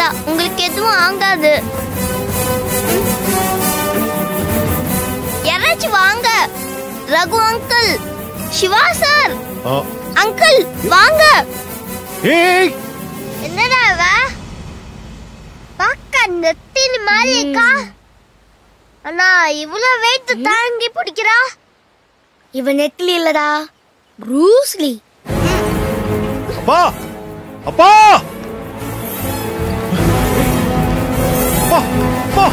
வேண்டாம் உங்களுக்கு எதுவும் ஆகாது யாராச்சும் வாங்க ரகு அங்கிள் சிவா சார் ஆ, அங்கிள் வாங்க ஏய் என்னடா இவ பார்க்க நெத்திலி மாதிரி இருக்கா ஆனா இவ்வளவு வெயிட் தாங்கி பிடிக்கிறா இவன் நெட்லி இல்லடா ப்ரூஸ்லி அப்பா அப்பா அப்பா அப்பா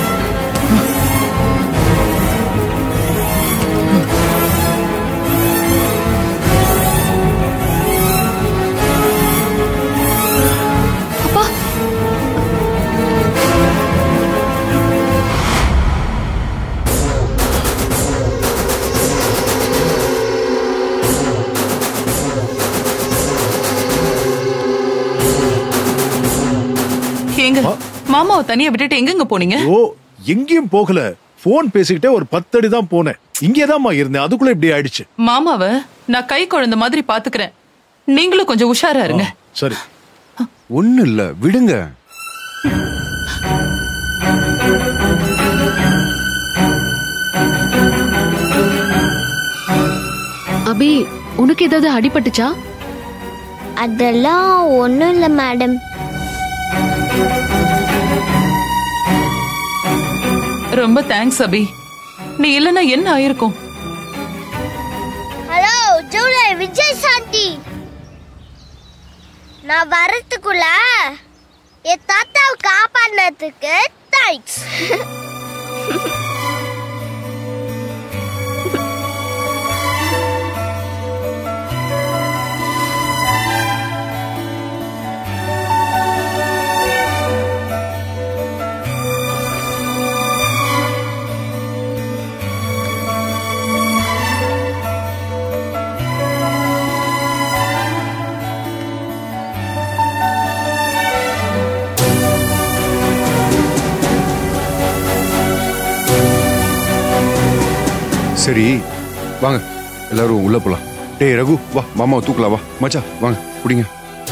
ஏங்க ஆ. மாமாவை தனியா விட்டுட்டு எங்கெங்க போனீங்க ஓ எங்கேயும் போகல போன் பேசிக்கிட்டே ஒரு பத்தடி தான் போனேன் இங்கேதாம்மா இருந்தேன் அதுக்குள்ள இப்படி ஆயிடுச்சு மாமாவை நான் கை குழந்தை மாதிரி பாத்துக்கிறேன் நீங்களும் கொஞ்சம் உஷாரா இருங்க சரி ஒண்ணு இல்ல விடுங்க அபி உனக்கு ஏதாவது அடிபட்டுச்சா அதெல்லாம் ஒண்ணும் இல்ல மேடம் ரொம்ப தேங்க்ஸ் அபி நீ இல்லனா என்ன ஆயிருக்கும் ஹலோ ஜூலை விஜய் சாந்தி நான் வரதுக்குள்ள என் தாத்தாவை காப்பாடினதுக்கு தேங்க்ஸ் சரி வாங்க எல்லாரும் உள்ள போலாம் டேய் ரகு வா மாமாவை தூக்கலாம் வா மச்சான் வாங்க பிடிங்க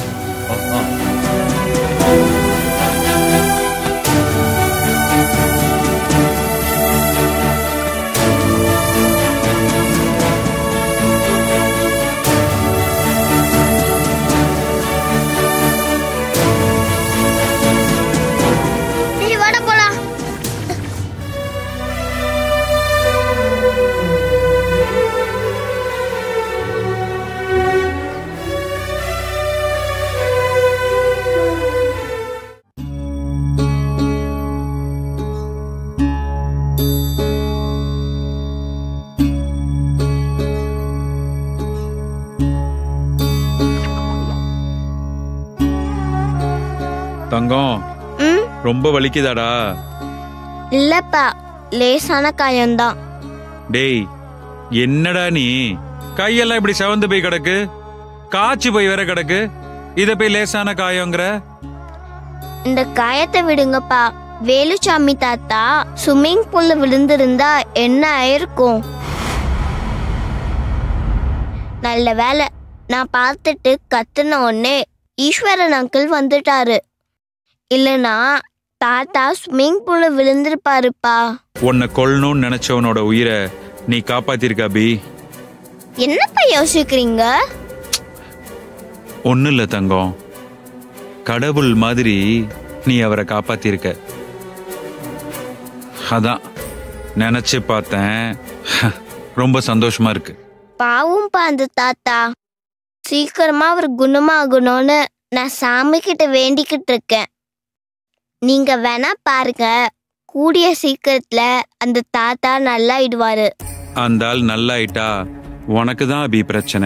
நீ வாட போலாம் தங்கம் ம் ரொம்ப வலிக்குதாடா இல்லப்பா லேசான காயம்தான் டேய் என்னடா நீ கையெல்லாம் இப்படி செவந்து போய் கிடக்கு காய்ச்சி போய் வேற கிடக்கு இத போய் லேசான காயங்கிற இந்த காயத்தை விடுங்கப்பா வேலுச்சாமி தாத்தா ஸ்விம்மிங் பூல்ல விழுந்திருந்தா என்ன ஆயிருக்கும் நல்ல வேலை நான் பார்த்துட்டு கத்துன உடனே ஈஸ்வரன் அங்கிள் வந்துட்டாரு இல்லனா தாத்தா ஸ்விம்மிங் பூல்ல விழுந்திருப்பாருப்பா உன்னை கொல்லணும்னு நினைச்சவனோட உயிரை நீ காப்பாத்திருக்க அபி என்னப்பா யோசிக்கிறீங்க ஒண்ணு இல்ல தங்கம் கடவுள் மாதிரி நீ அவரை காப்பாத்திருக்க அதான் நினைச்சு பார்த்தேன் ரொம்ப சந்தோஷமா இருக்கு பாவம்ப்பா அந்த தாத்தா சீக்கிரமா அவர் குணமாகணும்னு நான் சாமி கிட்ட வேண்டிக்கிட்டு இருக்கேன் நீங்க வேணா பாருங்க கூடிய சீக்கிரத்துல அந்த தாத்தா நல்லாயிடுவாரு அந்த ஆள் நல்லாயிட்டா உனக்கு தான் அபி பிரச்சனை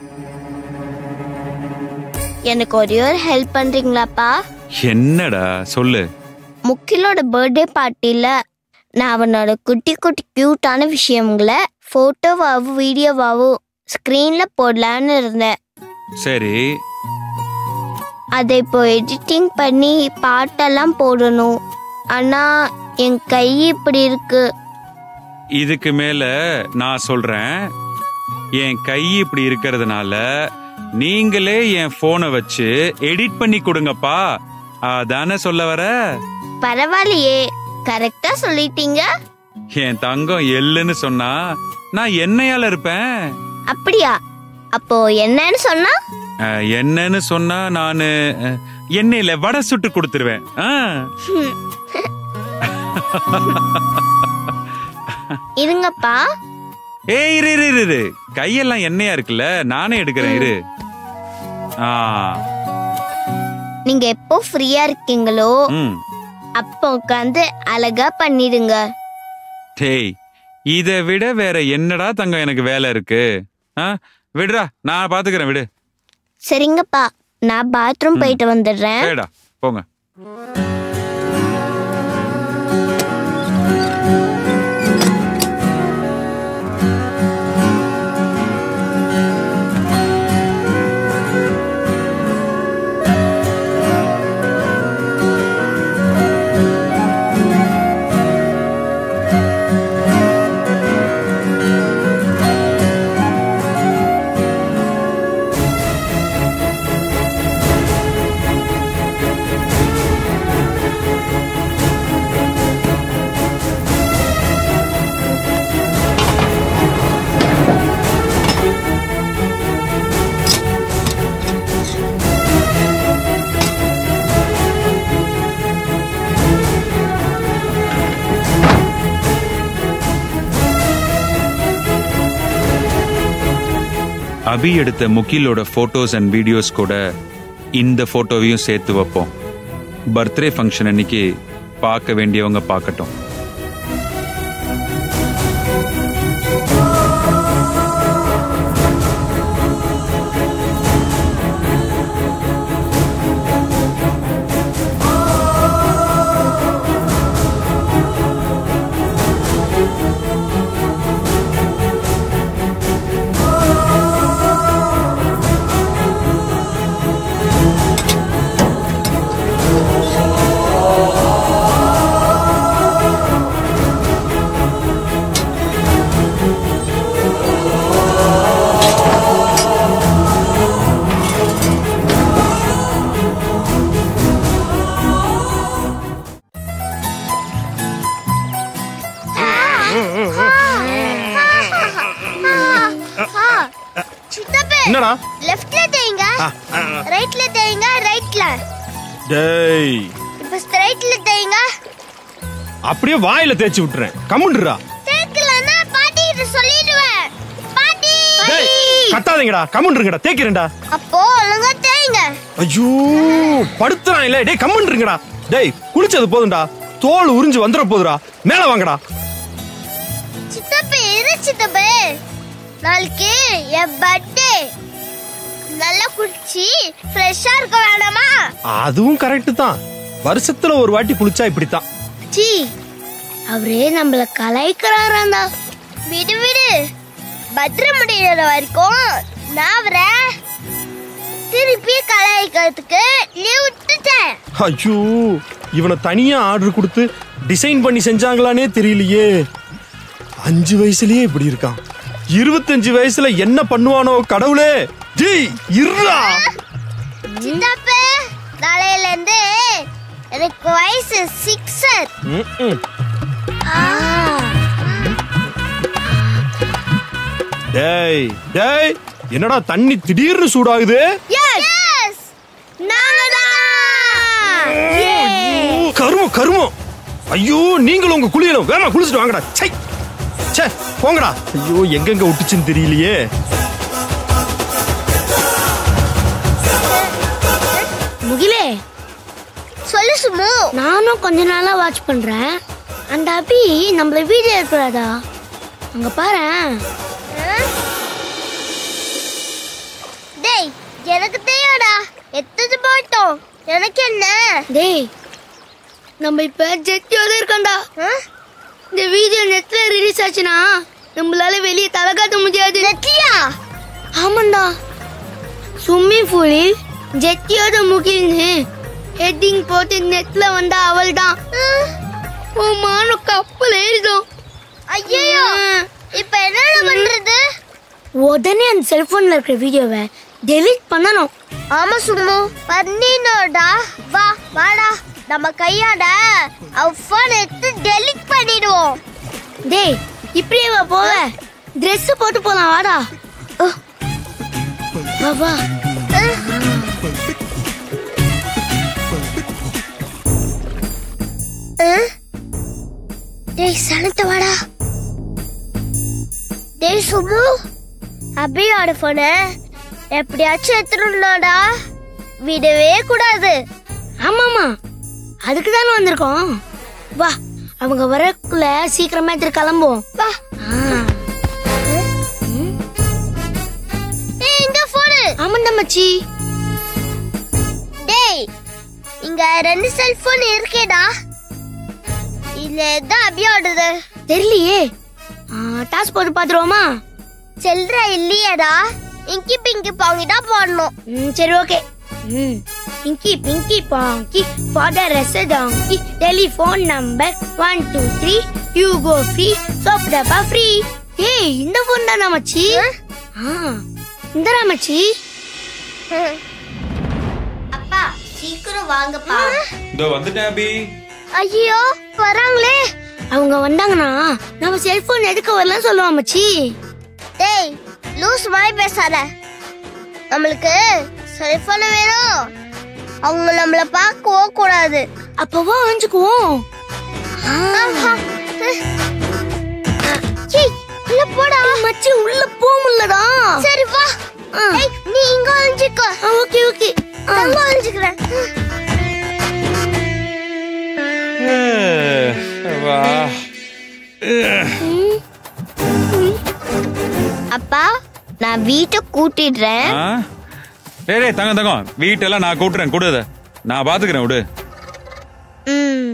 எனக்கு ஒரே ஒரு ஹெல்ப் பண்றீங்களாப்பா என்னடா சொல்லு முக்கிலோட பர்த்டே பார்ட்டில நான் அவனோட குட்டி குட்டி கியூட்டான விஷயங்களை ஃபோட்டோவாவும் வீடியோவாவும் ஸ்க்ரீன்ல போடலான்னு இருந்தேன் சரி அதை இப்போ எடிட்டிங் பண்ணி பாட்டெல்லாம் போடணும் ஆனா என் கை இப்படி இருக்கு இதுக்கு மேல நான் சொல்றேன் என் கை இப்படி இருக்கிறதுனால நீங்களே என் போனை வச்சு எடிட் பண்ணி கொடுங்கப்பா அதானே சொல்ல வர பரவாயில்லையே கரெக்டா சொல்லிட்டீங்க என் தங்கம் எள்ளுன்னு சொன்னா நான் என்னையால இருப்பேன் அப்படியா அப்போ என்னன்னு சொன்னா அஹ், என்னன்னு சொன்னா நானு அஹ், எண்ணெயில வடை சுட்டு கொடுத்துருவேன் ஆ. இருங்கப்பா ஏய் இரு இரு இரு, இரு கையெல்லாம் எண்ணெயா இருக்குல்ல நானே எடுக்கிறேன் இரு ஆ நீங்க எப்போ ஃப்ரீயா இருக்கீங்களோ ம் அப்போ உட்காந்து அழகா பண்ணிடுங்க டேய் இதை விட வேற என்னடா தங்கம் எனக்கு வேலை இருக்கு ஆ விடுடா நான் பாத்துக்கிறேன் விடு சரிங்கப்பா நான் பாத்ரூம் போயிட்டு வந்துடுறேன் ஏடா போங்க அபி எடுத்த முகிலோட போட்டோஸ் அண்ட் வீடியோஸ் கூட இந்த போட்டோவையும் சேர்த்து வைப்போம் பர்த்டே ஃபங்க்ஷன் அன்னைக்கு பார்க்க வேண்டியவங்க பார்க்கட்டும் சித்தப்பே என்னடா லெஃப்ட்ல தேய்ங்க ரைட்ல தேய்ங்க ரைட்ல டேய் இப்ப ஸ்ட்ரைட்ல தேய்ங்க அப்படியே வாயில தேய்ச்சி விட்டுறேன் கம்முண்டுறா தேய்க்கலன்னா பாட்டி கிட்ட சொல்லிடுவேன் பாட்டி டேய் கத்தாதீங்கடா கம்முண்டுருங்கடா தேய்க்கிறேன்டா அப்போ ஒழுங்கா தேய்ங்க ஐயோ படுத்துறான் இல்ல டேய் கம்முண்டுருங்கடா டேய் குளிச்சது போதும்டா தோல் உறிஞ்சு வந்துட போதுடா மேல வாங்கடா சித்தப்பே இரு சித்தப்பே நாளைக்கு என் பர்த்டே நல்லா குளிச்சு ஃப்ரெஷ்ஷா இருக்க வேணாமா அதுவும் கரெக்ட் தான் வருஷத்துல ஒரு வாட்டி குளிச்சா இப்படித்தான் சி அவரே நம்மள கலாய்க்கிறாராண்டா விடு விடு பத்திரம் முடியிற வரைக்கும் நான் அவரை திருப்பி கலாய்க்கிறதுக்கு லீவ் விட்டுட்டேன் ஐயோ இவனை தனியா ஆர்டர் கொடுத்து டிசைன் பண்ணி செஞ்சாங்களானே தெரியலையே அஞ்சு வயசுலயே இப்படி இருக்கான் இருபத்தஞ்சு வயசுல என்ன பண்ணுவானோ கடவுளே ஜெய் இருடா சித்தப்பே நாளையில இருந்து எனக்கு வயசு சிக்ஸர் ம்ம். டேய் டேய் என்னடா தண்ணி திடீர்னு சூடாகுது எஸ் நாங்க கருமம் கருமம் ஐயோ நீங்களும் உங்க குளியலும் வேமா குளிச்சுட்டு வாங்கடா சை ச்சே போங்கடா ஐயோ எங்கெங்க விட்டுச்சுன்னு தெரியலையே முகிலே சொல்லு சுமு நானும் கொஞ்ச நாளா வாட்ச் பண்றேன் அந்த அபி நம்மள வீடியோ இருக்கிறாடா அங்க பாரு டேய் எனக்கு தெரியாடா எத்தது போட்டோம் எனக்கு என்ன டேய் நம்ம இப்ப ஜெட்டியோட இருக்கோம்டா ஆ? இந்த வீடியோ நெட்ல ரிலீஸ் ஆச்சுன்னா நம்மளால வெளியே தலை காட்ட முடியாது நெட்லியா ஆமாண்டா ஸ்விம்மிங் பூலில் ஜெட்டியோட முகில்னு ஹெட்டிங் போட்டு நெட்ல வந்தா அவள் தான் உன் மானம் கப்பல் ஏறிடும் ஐயோ இப்ப என்ன பண்றது உடனே அந்த செல்போன்ல இருக்கிற வீடியோவை டெலிட் பண்ணணும் ஆமா சும்மு பண்ணினோடா வா வாடா நம்ம கையாட அவ போன் எடுத்து டெலிட் பண்ணிடுவோம் டேய் இப்படியே வா போவ Dress போட்டு போலாம் வாடா ஓ. வா வா அஹ்? டேய் சனத்த வாடா டேய் சும்மு அபியோட போன எப்படியாச்சும் எடுத்துடணும்டா விடவே கூடாது ஆமாமா அதுக்கு தானே வந்திருக்கோம் வா அவங்க வரக்குள்ள சீக்கிரமா எடுத்து கிளம்புவோம் வா ஆ. ஏய் இங்க போனு ஆமாண்டா மச்சி டேய் இங்க ரெண்டு செல்போன் இருக்கேடா இதுல எதான் அபியோடது தெரியலையே டாஸ் போட்டு பாத்துருவோமா செல்ற இல்லையேடா இங்கி பிங்கி பாங்கி தான் போடணும் ம் சரி ஓகே ம் பிங்கி பிங்கி பாங்கி ஃபாதர் ரெஸ் donkey telephone number one two three you go free soap டப்பா ஃப்ரீ ஏய் இந்த ஃபோன் தானா மச்சி ஆ இந்தரா மச்சி அப்பா சீக்கிரம் வாங்கப்பா இதோ வந்துட்டேன் அபி ஐயோ வராங்களே அவங்க வந்தாங்கன்னா நம்ம செல்போன் எதுக்கு வரலன்னு சொல்லுவோம் மச்சி டேய் லூஸ் மாதிரி பேசாத நம்மளுக்கு செல்போன் வேணும் அவங்க நம்மள பார்க்கவோ கூடாது அப்பவா வாங்கிக்குவோம் ஆஹா. ஏய், உள்ள போடா மச்சி உள்ள போக முடியலடா சரி வா ஆ. ஏய், நீ இங்க அழிஞ்சுக்கோ ஓகே ஓகே அங்க அழிஞ்சுக்கிறேன் வா அப்பா நான் வீட்டை கூட்டிடுறேன் ஆ? டேய் டேய் தங்கம் தங்கம் வீட்டெல்லாம் நான் கூட்டுறேன் கொடுத நான் பாத்துக்கிறேன் விடு ம்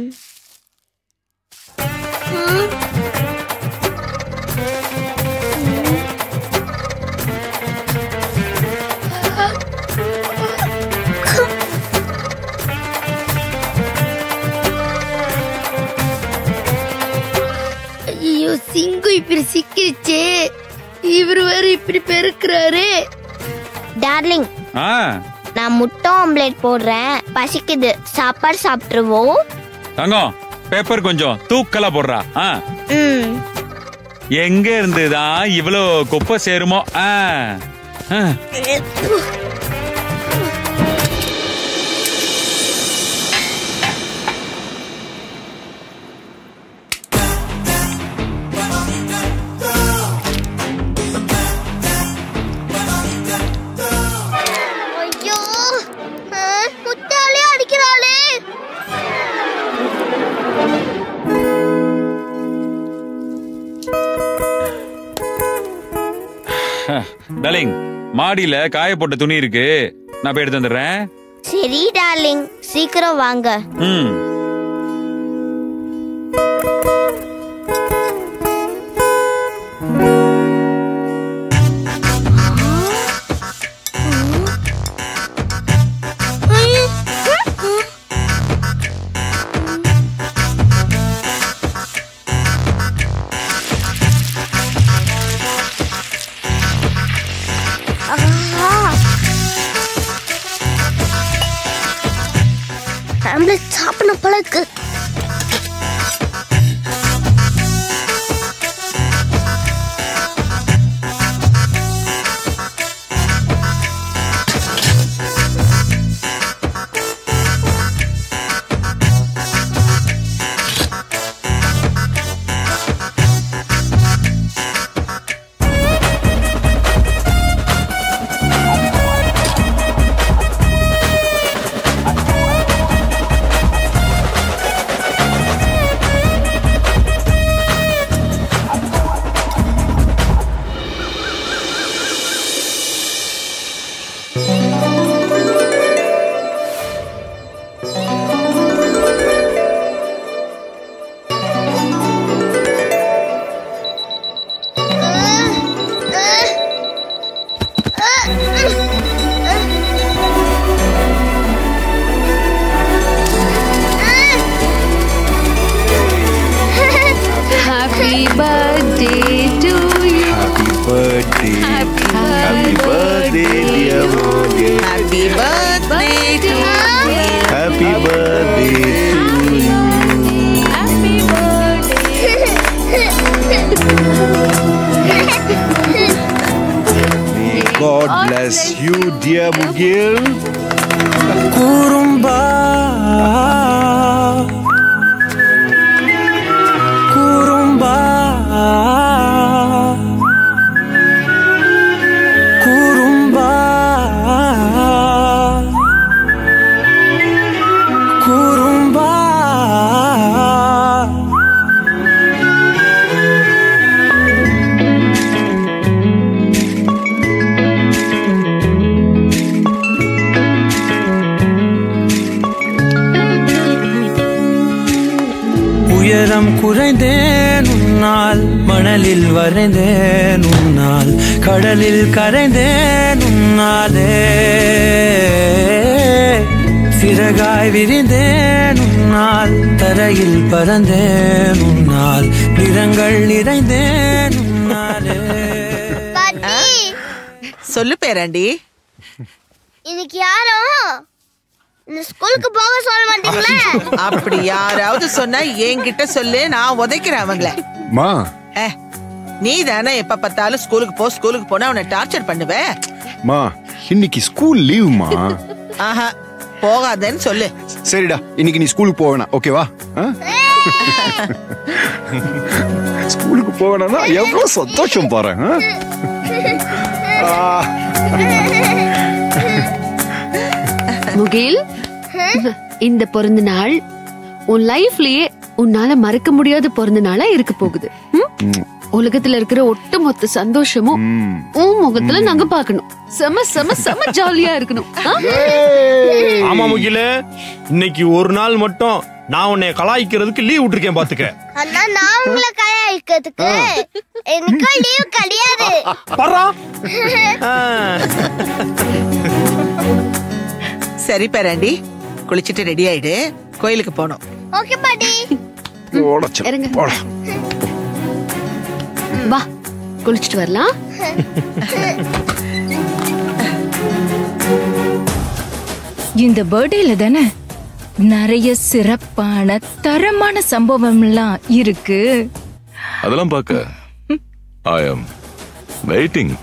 ஐயோ சிங்கு இப்படி சிக்கிருச்சு இவர் வேற இப்படி பெருக்குறாரு டார்லிங் ஆ நான் முட்டை ஆம்லேட் போடுறேன் பசிக்குது சாப்பாடு சாப்பிட்டுருவோம் தங்கம் பேப்பர் கொஞ்சம் தூக்கலா போடுறா ஆ ம் எங்க இருந்துதான் இவ்வளோ குப்பை சேருமோ ஆ ஆ. ஐயோ ஆ, முட்டாளே அடிக்கிறாளே டார்லிங் மாடியில காய போட்ட துணி இருக்கு நான் போய் எடுத்து வந்துடுறேன் சரி டார்லிங் சீக்கிரம் வாங்க ம் ஆம்லெட் சாப்பிடணும் போல இருக்கு birthday to you. Happy birthday to you. May God bless you, dear Mugil. குறும்பா குறும்பா குறும்பா குறும்பா உயரம் குறைந்தேன் உன்னால் மணலில் வரைந்தேன் உன்னால் கடலில் கரைந்தேன் உன்னாலே சிறகாய் விரிந்தேன் உன்னால் தரையில் பறந்தேன் உன்னால் நிறங்கள் நிறைந்தேன் உன்னாலே பாட்டி சொல்லு பேராண்டி இன்னைக்கு யாரும் இந்த ஸ்கூலுக்கு போக சொல்ல மாட்டீங்களா அப்படி யாராவது சொன்னா என்கிட்ட சொல்லு நான் உதைக்கிறேன் அவங்கள மா ஏ, நீ தானே எப்ப பார்த்தாலும் ஸ்கூலுக்கு போ ஸ்கூலுக்கு போனா அவனை டார்ச்சர் பண்ணுவ மா இன்னைக்கு ஸ்கூல் லீவுமா ஆஹா போகாதேன்னு சொல்லு சரிடா இன்னைக்கு நீ ஸ்கூலுக்கு போக வேணாம் ஓகேவா ஆ? ஸ்கூலுக்கு போக வேணாம்னா எவ்வளவு சந்தோஷம் பாரு ஆ? ஆ. முகில் இந்த பிறந்த நாள் உன் லைஃப்லயே உன்னால மறக்க முடியாத பிறந்த நாளா இருக்க போகுது ம்? உலகத்துல இருக்கிற ஒட்டுமொத்த சந்தோஷமும் உன் முகத்துல நாங்க பார்க்கணும் செம செம செம ஜாலியா இருக்கணும் ஆ? ஆமா முகில இன்னைக்கு ஒரு நாள் மட்டும் நான் உன்னை கலாய்க்கிறதுக்கு லீவ் விட்டுருக்கேன் பாத்துக்க அண்ணா நான் உங்களை கலாய்க்கிறதுக்கு எனக்கும் லீவ் கிடையாது பர்றா ஆ. சரி பேராண்டி குளிச்சிட்டு ரெடி ஆயிடு கோயிலுக்கு போனோம் ஓகே பாட்டி போடா செல்லம், இறங்கு. போடா. வா குளிச்சிட்டு வரலாம் இந்த பர்த்டேல தானே நிறைய சிறப்பான தரமான சம்பவம்லாம் இருக்கு அதெல்லாம் பார்க்க ஐ அம் வெயிட்டிங்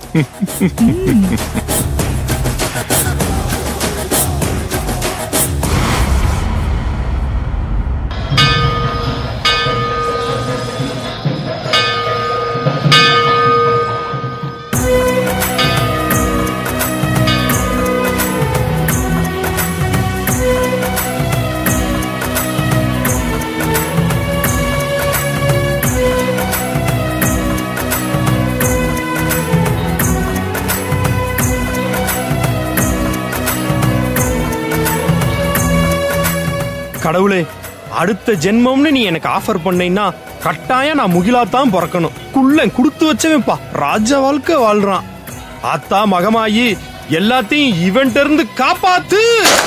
கடவுளே அடுத்த ஜென்மம்னு நீ எனக்கு ஆஃபர் பண்ணீங்கன்னா கட்டாயம் நான் முகிலா தான் பிறக்கணும் குள்ளன் கொடுத்து வச்சவன்ப்பா ராஜ வாழ்க்கை வாழ்றான் ஆத்தா மகமாயி எல்லாத்தையும் இவன்ட்ட இருந்து காப்பாத்து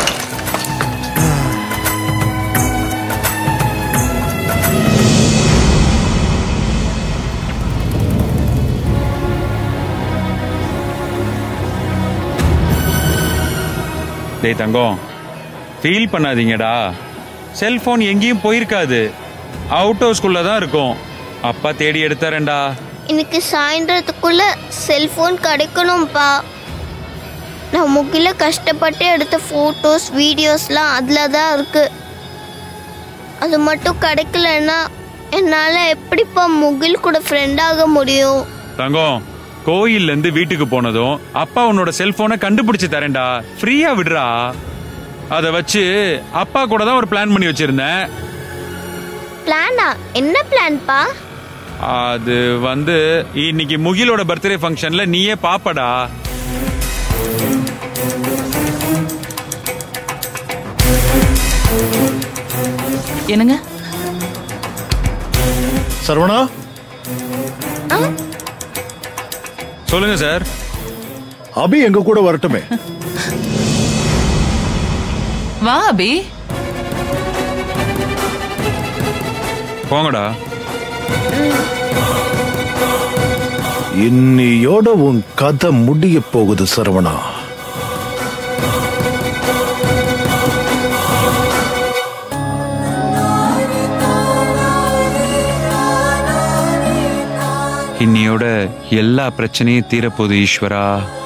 டேய் தங்கம் ஃபீல் பண்ணாதீங்கடா செல்போன் எங்கேயும் போயிருக்காது அவுட் ஹவுஸ்குள்ள தான் இருக்கும் அப்பா தேடி எடுத்தாரேன்டா இன்னைக்கு சாயந்தரத்துக்குள்ள செல்போன் கிடைக்கணும்ப்பா நான் முகில கஷ்டப்பட்டு எடுத்த ஃபோட்டோஸ் வீடியோஸ்லாம் அதில் தான் இருக்கு அது மட்டும் கிடைக்கலன்னா என்னால் எப்படிப்பா முகில் கூட ஃப்ரெண்ட் ஆக முடியும் தங்கம் கோயில்ல இருந்து வீட்டுக்கு போனதும் அப்பா உன்னோட செல்போனை கண்டுபிடிச்சு தரேன்டா ஃப்ரீயா விடுறா அத வச்சு அப்பா கூட தான் ஒரு பிளான் பண்ணி வச்சிருந்தேன் பிளானா என்ன பிளான்ப்பா அது வந்து இன்னைக்கு முகிலோட பர்த்டே ஃபங்க்ஷன்ல நீயே பாப்படா என்னங்க சரவணா சொல்லுங்க சார் அபி எங்க கூட வரட்டுமே வா அபி போங்கடா இன்னியோட உன் கதை முடிய போகுது சரவணா எல்லா பிரச்சனையும் தீரப்போகுது ஈஸ்வரா